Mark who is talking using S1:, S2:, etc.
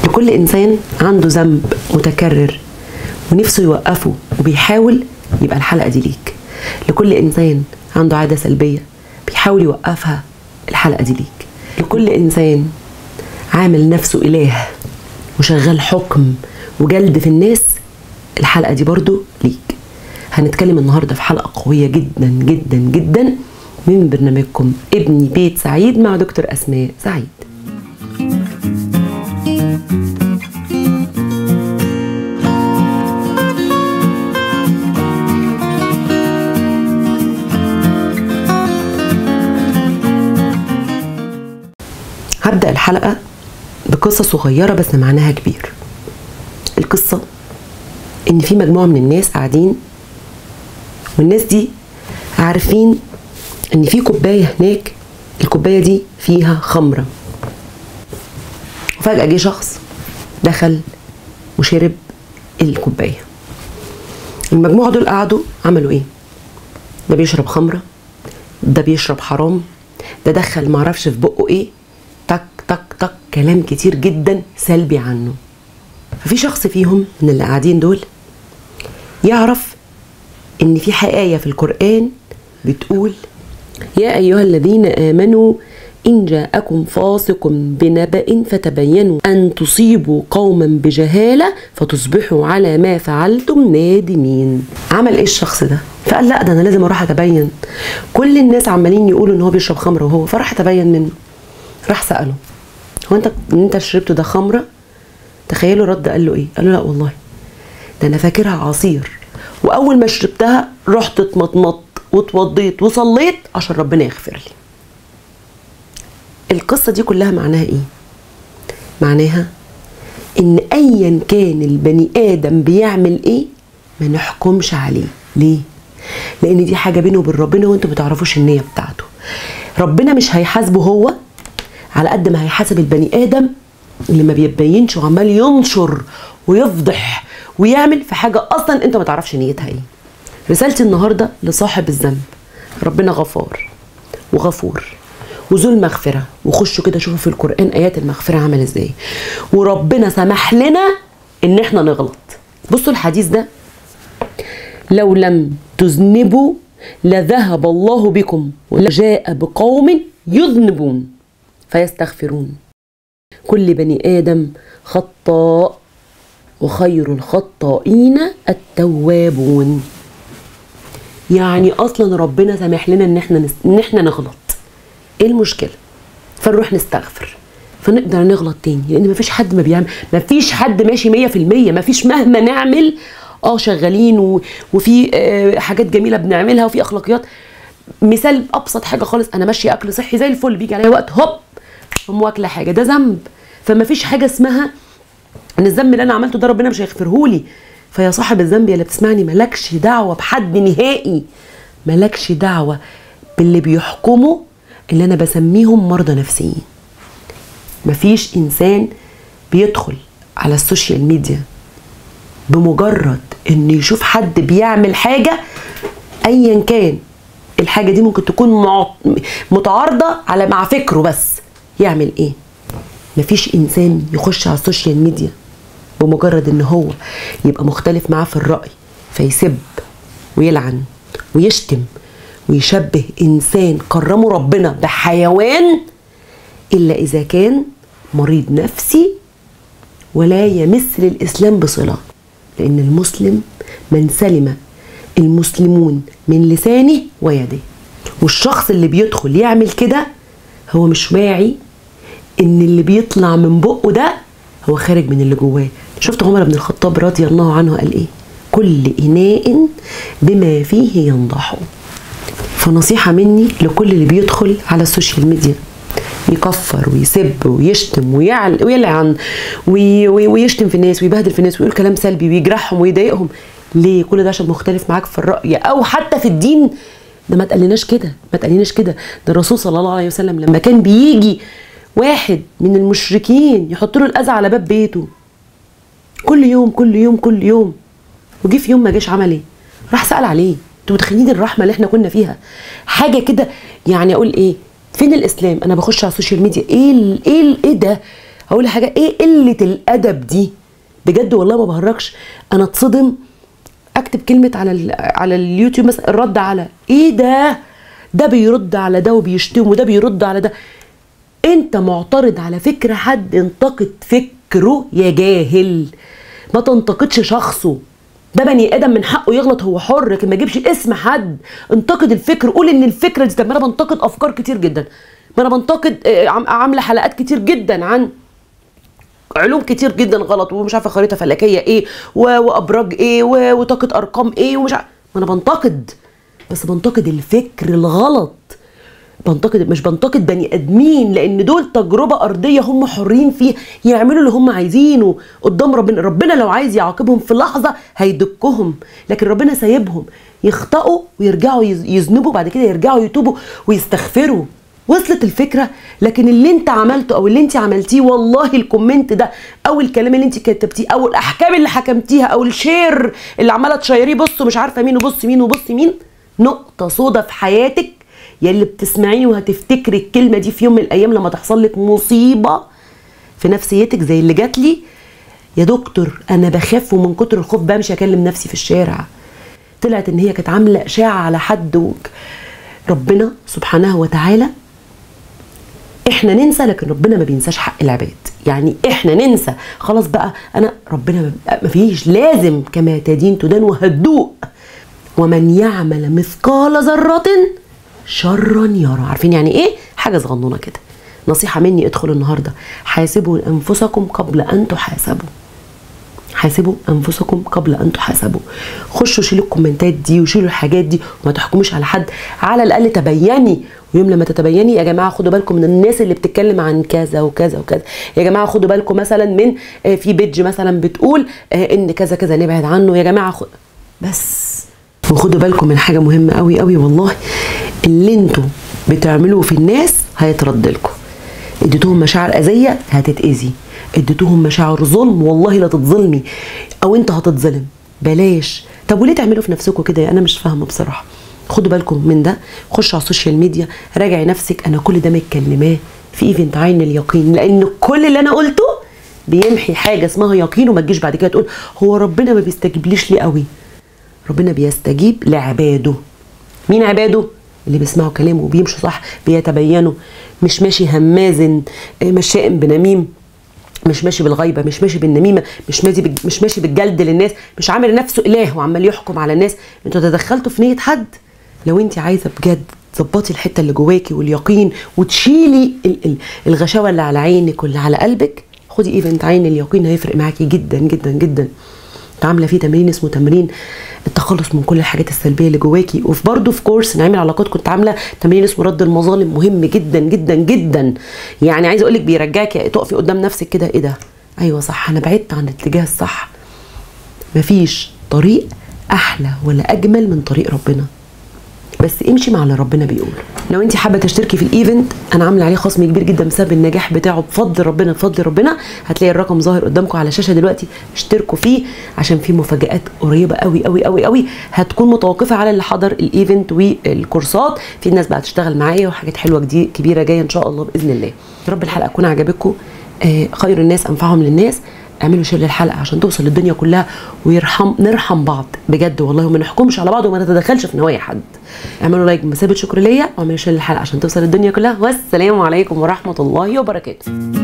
S1: لكل انسان عنده ذنب متكرر ونفسه يوقفه وبيحاول يبقى الحلقه دي ليك لكل انسان عنده عاده سلبيه بيحاول يوقفها الحلقه دي ليك لكل انسان عامل نفسه اله وشغال حكم وجلد في الناس الحلقه دي برضو ليك هنتكلم النهارده في حلقه قويه جدا جدا جدا من برنامجكم ابني بيت سعيد مع دكتور اسماء سعيد هبدأ الحلقة بقصة صغيرة بس معناها كبير القصة إن في مجموعة من الناس قاعدين والناس دي عارفين إن في كوباية هناك الكوباية دي فيها خمرة وفجأة جه شخص دخل وشرب الكوباية المجموعة دول قعدوا عملوا إيه؟ ده بيشرب خمرة ده بيشرب حرام ده دخل معرفش في بقه إيه تك تك تك كلام كتير جدا سلبي عنه ففي شخص فيهم من اللي قاعدين دول يعرف ان في حقايه في القران بتقول يا ايها الذين امنوا ان جاءكم فاسق بنبأ فتبينوا ان تصيبوا قوما بجهاله فتصبحوا على ما فعلتم نادمين عمل ايه الشخص ده فقال لا ده انا لازم اروح اتبين كل الناس عمالين يقولوا ان هو بيشرب خمره وهو فراح اتبين منه راح ساله هو انت انت شربته ده خمره تخيلوا رد قال له ايه قال له لا والله ده انا فاكرها عصير واول ما شربتها رحت اتمطمط واتوضيت وصليت عشان ربنا يغفر لي القصه دي كلها معناها ايه معناها ان ايا كان البني ادم بيعمل ايه ما نحكمش عليه ليه لان دي حاجه بينه وبين ربنا وانتوا ما تعرفوش النيه بتاعته ربنا مش هيحاسبه هو على قد ما هيحاسب البني ادم اللي ما بيبينش وعمال ينشر ويفضح ويعمل في حاجه اصلا انت ما تعرفش نيتها ايه رسالتي النهارده لصاحب الذنب ربنا غفار وغفور وذو المغفره وخشوا كده شوفوا في القران ايات المغفره عمل ازاي وربنا سمح لنا ان احنا نغلط بصوا الحديث ده لو لم تذنبوا لذهب الله بكم وجاء بقوم يذنبون فيستغفرون كل بني ادم خطاء وخير الخطائين التوابون يعني اصلا ربنا سامح لنا ان احنا نس... ان احنا نغلط ايه المشكله فنروح نستغفر فنقدر نغلط تاني لان مفيش حد ما بيعمل مفيش حد ماشي 100% مفيش مهما نعمل اه شغالين و... وفي آه حاجات جميله بنعملها وفي اخلاقيات مثال ابسط حاجه خالص انا ماشيه اكل صحي زي الفل بيجي عليا وقت هوب اقوم واكله حاجه ده ذنب فما فيش حاجه اسمها ان الذنب اللي انا عملته ده ربنا مش هيغفرهولي فيا صاحب الذنب يا اللي بتسمعني مالكش دعوه بحد نهائي مالكش دعوه باللي بيحكموا اللي انا بسميهم مرضى نفسيين مفيش انسان بيدخل على السوشيال ميديا بمجرد انه يشوف حد بيعمل حاجه ايا كان الحاجه دي ممكن تكون متعارضه على مع فكره بس يعمل ايه مفيش انسان يخش على السوشيال ميديا بمجرد ان هو يبقى مختلف معاه في الراي فيسب ويلعن ويشتم ويشبه انسان كرمه ربنا بحيوان الا اذا كان مريض نفسي ولا يمس للاسلام بصله لان المسلم من سلم المسلمون من لسانه ويده والشخص اللي بيدخل يعمل كده هو مش واعي ان اللي بيطلع من بقه ده هو خارج من اللي جواه شفت عمر بن الخطاب رضي الله عنه قال ايه كل اناء بما فيه ينضح فنصيحه مني لكل اللي بيدخل على السوشيال ميديا يكفر ويسب ويشتم ويعل ويلعن وي وي ويشتم في الناس ويبهدل في الناس ويقول كلام سلبي ويجرحهم ويضايقهم ليه كل ده عشان مختلف معاك في الرأي او حتى في الدين ده ما تقلناش كده ما تقلناش كده ده الرسول صلى الله عليه وسلم لما كان بيجي واحد من المشركين يحط له الاذى على باب بيته كل يوم كل يوم كل يوم وجي في يوم ما جاش عمل ايه راح سال عليه انتوا متخيلين الرحمه اللي احنا كنا فيها حاجه كده يعني اقول ايه فين الاسلام انا بخش على السوشيال ميديا ايه ال ايه ال ايه ده اقول حاجه ايه قله الادب دي بجد والله ما بهرجش انا اتصدم اكتب كلمه على ال على اليوتيوب مثلا الرد على ايه ده ده بيرد على ده وبيشتم وده بيرد على ده انت معترض على فكره حد انتقد فكره يا جاهل ما تنتقدش شخصه ده بني ادم من حقه يغلط هو حر لكن ما يجيبش اسم حد انتقد الفكر قول ان الفكره دي طب ما انا بنتقد افكار كتير جدا ما انا بنتقد آه، عم- عامله حلقات كتير جدا عن علوم كتير جدا غلط ومش عارفه خريطه فلكيه ايه و- وابراج ايه و- وطاقه ارقام ايه ومش عارفه ما انا بنتقد بس بنتقد الفكر الغلط بنتقد مش بنتقد بني ادمين لان دول تجربه ارضيه هم حرين فيها يعملوا اللي هم عايزينه قدام ربنا ربنا لو عايز يعاقبهم في لحظه هيدكهم لكن ربنا سايبهم يخطئوا ويرجعوا يز- يذنبوا بعد كده يرجعوا يتوبوا ويستغفروا وصلت الفكره لكن اللي انت عملته او اللي انت عملتيه والله الكومنت ده او الكلام اللي انت كتبتيه او الاحكام اللي حكمتيها او الشير اللي عماله تشيريه بصوا مش عارفه مين وبص مين وبص مين نقطه سودا في حياتك يا اللي بتسمعيني وهتفتكري الكلمه دي في يوم من الايام لما تحصل لك مصيبه في نفسيتك زي اللي جات لي يا دكتور انا بخاف ومن كتر الخوف بمشي اكلم نفسي في الشارع طلعت ان هي كانت عامله اشاعه على حد و... ربنا سبحانه وتعالى احنا ننسى لكن ربنا ما بينساش حق العباد يعني احنا ننسى خلاص بقى انا ربنا ما- ما فيش لازم كما تدين تدان وهتدوق ومن يعمل مثقال ذرة شرا يرى عارفين يعني ايه حاجة صغنونة كده نصيحة مني ادخلوا النهاردة حاسبوا أنفسكم قبل أن تحاسبوا حاسبوا انفسكم قبل ان تحاسبوا خشوا شيلوا الكومنتات دي وشيلوا الحاجات دي وما تحكموش على حد على الاقل تبيني ويوم لما تتبيني يا جماعه خدوا بالكم من الناس اللي بتتكلم عن كذا وكذا وكذا يا جماعه خدوا بالكم مثلا من آه، في بيج مثلا بتقول آه، ان كذا كذا نبعد عنه يا جماعه خد بس وخدوا بالكم من حاجه مهمه قوي قوي والله اللي انتوا بتعملوه في الناس هيترد لكم اديتوهم مشاعر اذيه هتتاذي اديتوهم مشاعر ظلم والله لا تتظلمي او انت هتتظلم بلاش طب وليه تعملوا في نفسكم كده انا مش فاهمه بصراحه خدوا بالكم من ده خشوا على السوشيال ميديا راجعي نفسك انا كل ده متكلماه في ايفنت عين اليقين لان كل اللي انا قلته بيمحي حاجه اسمها يقين وما تجيش بعد كده تقول هو ربنا ما بيستجيبليش ليه قوي ربنا بيستجيب لعباده مين عباده اللي بيسمعوا كلامه وبيمشوا صح بيتبينوا مش ماشي همازن آه، مشائم بنميم مش ماشي بالغيبه مش ماشي بالنميمه مش ماشي بال- مش ماشي بالجلد للناس مش عامل نفسه اله وعمال يحكم على الناس انتوا تدخلتوا في نيه حد لو انت عايزه بجد تظبطي الحته اللي جواكي واليقين وتشيلي ال- ال- الغشاوه اللي على عينك واللي على قلبك خدي ايفنت عين اليقين هيفرق معاكي جدا جدا جدا كنت عامله فيه تمرين اسمه تمرين التخلص من كل الحاجات السلبيه اللي جواكي وفي برضه في كورس نعمل علاقات كنت عامله تمرين اسمه رد المظالم مهم جدا جدا جدا يعني عايزه اقول لك بيرجعك تقفي قدام نفسك كده ايه ده ايوه صح انا بعدت عن الاتجاه الصح مفيش طريق احلى ولا اجمل من طريق ربنا بس امشي مع اللي ربنا بيقوله لو انت حابه تشتركي في الايفنت انا عامله عليه خصم كبير جدا بسبب النجاح بتاعه بفضل ربنا بفضل ربنا هتلاقي الرقم ظاهر قدامكم على الشاشه دلوقتي اشتركوا فيه عشان في مفاجات قريبه قوي قوي قوي قوي هتكون متوقفه على اللي حضر الايفنت والكورسات في ناس بقى هتشتغل معايا وحاجات حلوه جديد كبيره جايه ان شاء الله باذن الله يا رب الحلقه تكون عجبتكم آه خير الناس انفعهم للناس اعملوا شير للحلقه عشان توصل للدنيا كلها ويرحم نرحم بعض بجد والله وما نحكمش على بعض وما نتدخلش في نوايا حد اعملوا لايك بمثابه شكر ليا واعملوا شير للحلقه عشان توصل للدنيا كلها والسلام عليكم ورحمه الله وبركاته